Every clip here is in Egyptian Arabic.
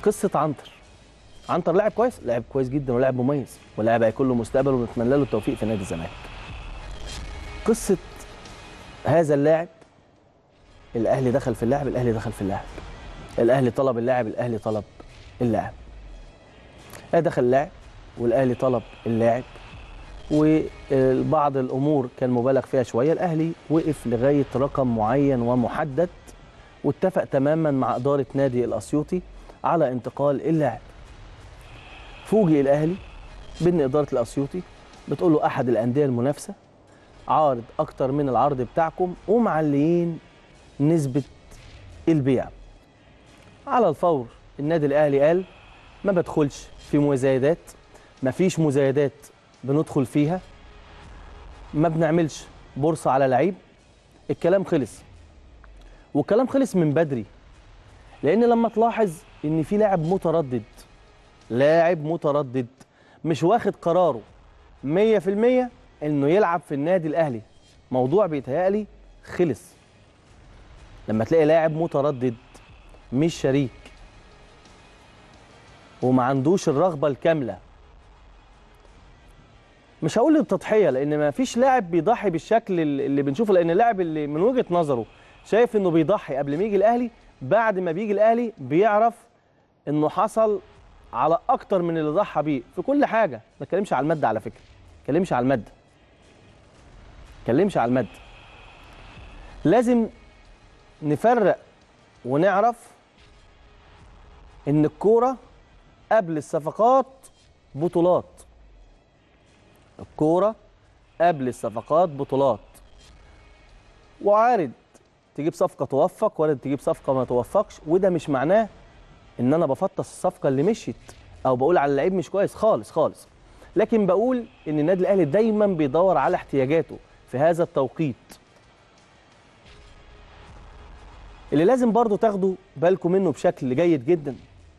قصه عنتر عنتر لاعب كويس لاعب كويس جدا ولاعب مميز ولاعب هيكون له مستقبل ونتمنى له التوفيق في نادي الزمالك قصه هذا اللاعب الاهلي دخل في اللاعب الاهلي دخل في اللاعب الاهلي طلب اللاعب الاهلي طلب اللاعب الاهلي دخل اللاعب والاهلي طلب اللاعب وبعض الامور كان مبالغ فيها شويه الاهلي وقف لغايه رقم معين ومحدد واتفق تماما مع اداره نادي الاسيوطي على انتقال اللاعب فوجئ الاهلي بان اداره الاسيوطي بتقول له احد الانديه المنافسه عارض اكتر من العرض بتاعكم ومعليين نسبه البيع على الفور النادي الاهلي قال ما بدخلش في مزايدات ما فيش مزايدات بندخل فيها ما بنعملش بورصه على لعيب الكلام خلص والكلام خلص من بدري لان لما تلاحظ ان في لاعب متردد لاعب متردد مش واخد قراره 100% انه يلعب في النادي الاهلي موضوع بيتهيألي خلص لما تلاقي لاعب متردد مش شريك وما عندوش الرغبه الكامله مش هقول التضحيه لان ما فيش لاعب بيضحي بالشكل اللي بنشوفه لان اللاعب اللي من وجهه نظره شايف انه بيضحي قبل ما يجي الاهلي بعد ما بيجي الاهلي بيعرف انه حصل على اكتر من اللي ضحى بيه في كل حاجه ما اتكلمش على الماده على فكره ما اتكلمش على الماده ما اتكلمش على الماده لازم نفرق ونعرف ان الكوره قبل الصفقات بطولات الكوره قبل الصفقات بطولات وعارض تجيب صفقه توفق وارد تجيب صفقه ما توفقش وده مش معناه ان انا بفطس الصفقه اللي مشيت او بقول على اللعيب مش كويس خالص خالص لكن بقول ان النادي الاهلي دايما بيدور على احتياجاته في هذا التوقيت اللي لازم برضو تاخدوا بالكم منه بشكل جيد جدا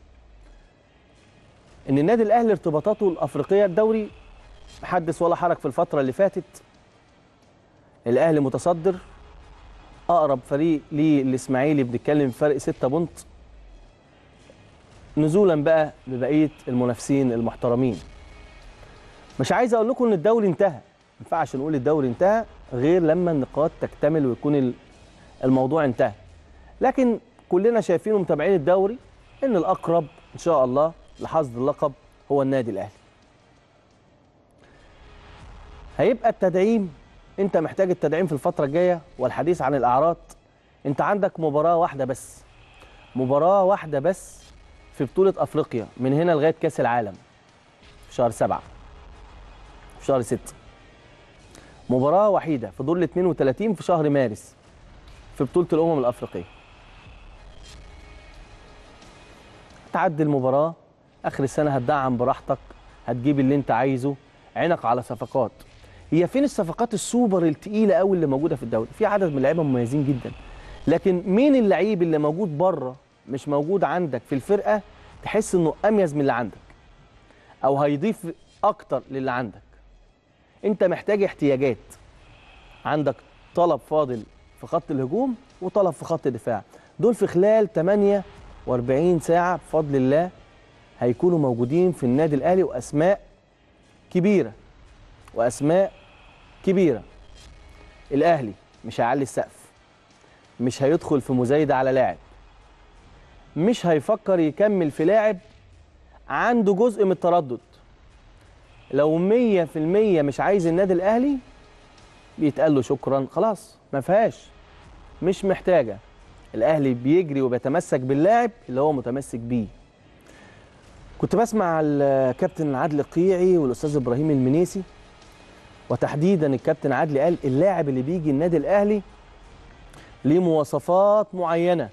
ان النادي الاهلي ارتباطاته الافريقيه الدوري حدث ولا حرج في الفتره اللي فاتت الاهلي متصدر اقرب فريق ليه الاسماعيلي بنتكلم في فرق 6 بونت نزولا بقى ببقيه المنافسين المحترمين مش عايز اقول لكم ان الدوري انتهى ما ينفعش نقول الدوري انتهى غير لما النقاط تكتمل ويكون الموضوع انتهى لكن كلنا شايفين ومتابعين الدوري ان الاقرب ان شاء الله لحصد اللقب هو النادي الاهلي هيبقى التدعيم انت محتاج التدعيم في الفتره الجايه والحديث عن الاعراض انت عندك مباراه واحده بس مباراه واحده بس في بطوله افريقيا من هنا لغايه كاس العالم في شهر سبعة في شهر ستة مباراه وحيده في دور ال 32 في شهر مارس في بطوله الامم الافريقيه تعدي المباراه اخر السنه هتدعم براحتك هتجيب اللي انت عايزه عينك على صفقات هي فين الصفقات السوبر التقيله قوي اللي موجوده في الدوري في عدد من اللعيبه مميزين جدا لكن مين اللعيب اللي موجود بره مش موجود عندك في الفرقه تحس انه اميز من اللي عندك او هيضيف اكتر للي عندك انت محتاج احتياجات عندك طلب فاضل في خط الهجوم وطلب في خط الدفاع دول في خلال 48 ساعه بفضل الله هيكونوا موجودين في النادي الاهلي واسماء كبيره واسماء كبيره الاهلي مش هيعلي السقف مش هيدخل في مزايده على لاعب مش هيفكر يكمل في لاعب عنده جزء من التردد لو 100% مش عايز النادي الاهلي بيتقال له شكرا خلاص ما فيهاش مش محتاجه الاهلي بيجري وبيتمسك باللاعب اللي هو متمسك بيه كنت بسمع الكابتن عادل قيعي والاستاذ ابراهيم المنيسي وتحديدا الكابتن عادل قال اللاعب اللي بيجي النادي الاهلي ليه مواصفات معينه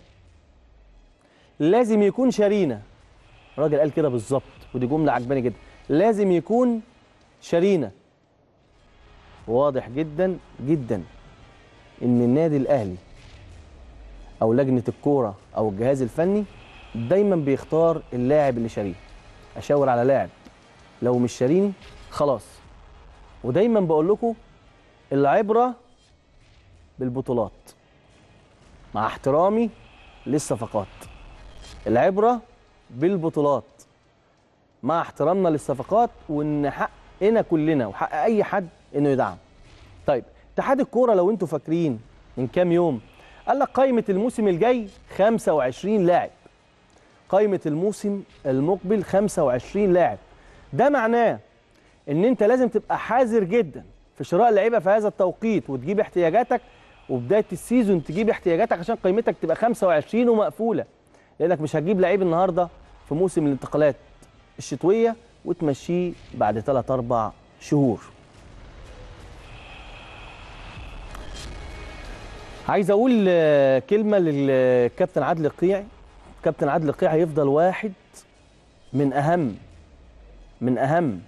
لازم يكون شرينه الراجل قال كده بالظبط ودي جمله عجباني جدا لازم يكون شرينه واضح جدا جدا ان النادي الاهلي او لجنه الكوره او الجهاز الفني دايما بيختار اللاعب اللي شاريه اشاور على لاعب لو مش شاريني خلاص ودايما بقول لكم العبره بالبطولات مع احترامي للصفقات العبره بالبطولات مع احترامنا للصفقات وان حقنا كلنا وحق اي حد انه يدعم طيب اتحاد الكوره لو انتوا فاكرين من كام يوم قال لك قائمه الموسم الجاي 25 لاعب قائمه الموسم المقبل 25 لاعب ده معناه ان انت لازم تبقى حذر جدا في شراء لعيبه في هذا التوقيت وتجيب احتياجاتك وبدايه السيزون تجيب احتياجاتك عشان قيمتك تبقى 25 ومقفوله لانك مش هتجيب لعيب النهارده في موسم الانتقالات الشتويه وتمشيه بعد 3 4 شهور عايز اقول آه، كلمه للكابتن عادل القيعي كابتن عادل القيعي هيفضل واحد من اهم من اهم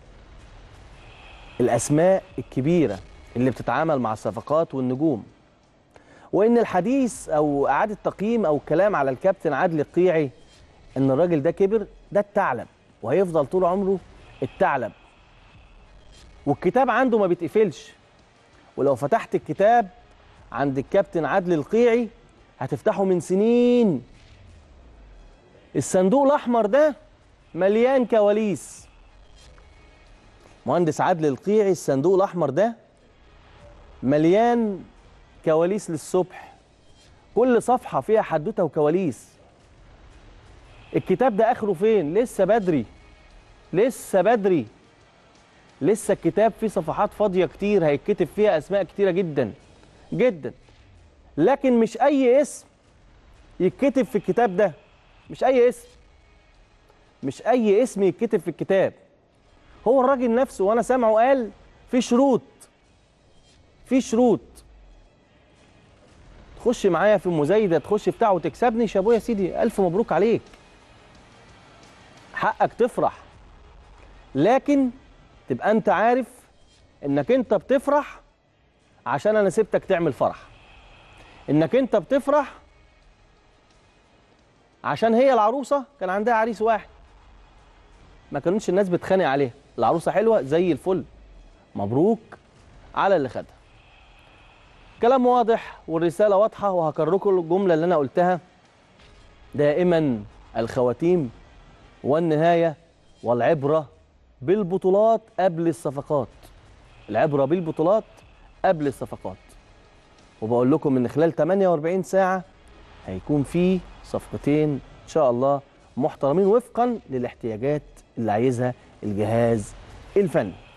الاسماء الكبيره اللي بتتعامل مع الصفقات والنجوم وان الحديث او اعاده تقييم او كلام على الكابتن عادل القيعي ان الراجل ده كبر ده الثعلب وهيفضل طول عمره الثعلب والكتاب عنده ما بيتقفلش ولو فتحت الكتاب عند الكابتن عادل القيعي هتفتحه من سنين الصندوق الاحمر ده مليان كواليس مهندس عادل القيعي الصندوق الاحمر ده مليان كواليس للصبح كل صفحه فيها حدوته وكواليس الكتاب ده اخره فين لسه بدري لسه بدري لسه الكتاب فيه صفحات فاضيه كتير هيتكتب فيها اسماء كتيره جدا جدا لكن مش اي اسم يتكتب في الكتاب ده مش اي اسم مش اي اسم يتكتب في الكتاب هو الراجل نفسه وانا سامعه قال في شروط في شروط تخش معايا في مزايده تخش بتاعه وتكسبني شابوه يا سيدي الف مبروك عليك حقك تفرح لكن تبقى انت عارف انك انت بتفرح عشان انا سبتك تعمل فرح انك انت بتفرح عشان هي العروسه كان عندها عريس واحد ما كانتش الناس بتخانق عليها العروسه حلوه زي الفل مبروك على اللي خدها كلام واضح والرساله واضحه وهكرركم الجمله اللي انا قلتها دائما الخواتيم والنهايه والعبره بالبطولات قبل الصفقات العبره بالبطولات قبل الصفقات وبقول لكم ان خلال 48 ساعه هيكون في صفقتين ان شاء الله محترمين وفقا للاحتياجات اللي عايزها الجهاز الفني